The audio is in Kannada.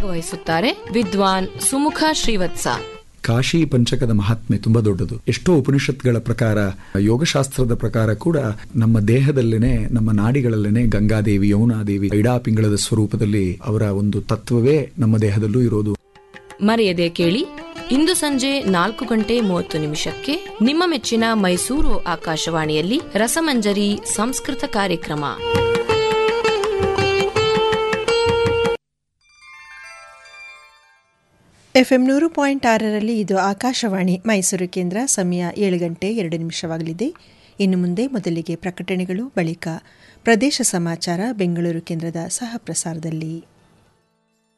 ಭಾಗವಹಿಸುತ್ತಾರೆ ವಿದ್ವಾನ್ ಸುಮುಖ ಶ್ರೀವತ್ಸ ಕಾಶಿ ಪಂಚಕದ ಮಹಾತ್ಮೆ ತುಂಬಾ ದೊಡ್ಡದು ಎಷ್ಟೋ ಉಪನಿಷತ್ಗಳ ಪ್ರಕಾರ ಯೋಗಶಾಸ್ತ್ರದ ಪ್ರಕಾರ ಕೂಡ ನಮ್ಮ ದೇಹದಲ್ಲೇನೆ ನಮ್ಮ ನಾಡಿಗಳಲ್ಲೇನೆ ಗಂಗಾದೇವಿ ಯಮುನಾದೇವಿ ಐಡಾಪಿಂಗಳದ ಸ್ವರೂಪದಲ್ಲಿ ಅವರ ಒಂದು ತತ್ವವೇ ನಮ್ಮ ದೇಹದಲ್ಲೂ ಇರೋದು ಮರೆಯದೆ ಕೇಳಿ ಇಂದು ಸಂಜೆ ನಾಲ್ಕು ಗಂಟೆ ಮೂವತ್ತು ನಿಮಿಷಕ್ಕೆ ನಿಮ್ಮ ಮೆಚ್ಚಿನ ಮೈಸೂರು ಆಕಾಶವಾಣಿಯಲ್ಲಿ ರಸಮಂಜರಿ ಸಂಸ್ಕೃತ ಕಾರ್ಯಕ್ರಮ ಎಫ್ಎಂ ನೂರು ಪಾಯಿಂಟ್ ಆರರಲ್ಲಿ ಇದು ಆಕಾಶವಾಣಿ ಮೈಸೂರು ಕೇಂದ್ರ ಸಮಯ ಏಳು ಗಂಟೆ ಎರಡು ನಿಮಿಷವಾಗಲಿದೆ ಇನ್ನು ಮುಂದೆ ಮೊದಲಿಗೆ ಪ್ರಕಟಣೆಗಳು ಬಳಿಕ ಪ್ರದೇಶ ಸಮಾಚಾರ ಬೆಂಗಳೂರು ಕೇಂದ್ರದ ಸಹ ಪ್ರಸಾರದಲ್ಲಿ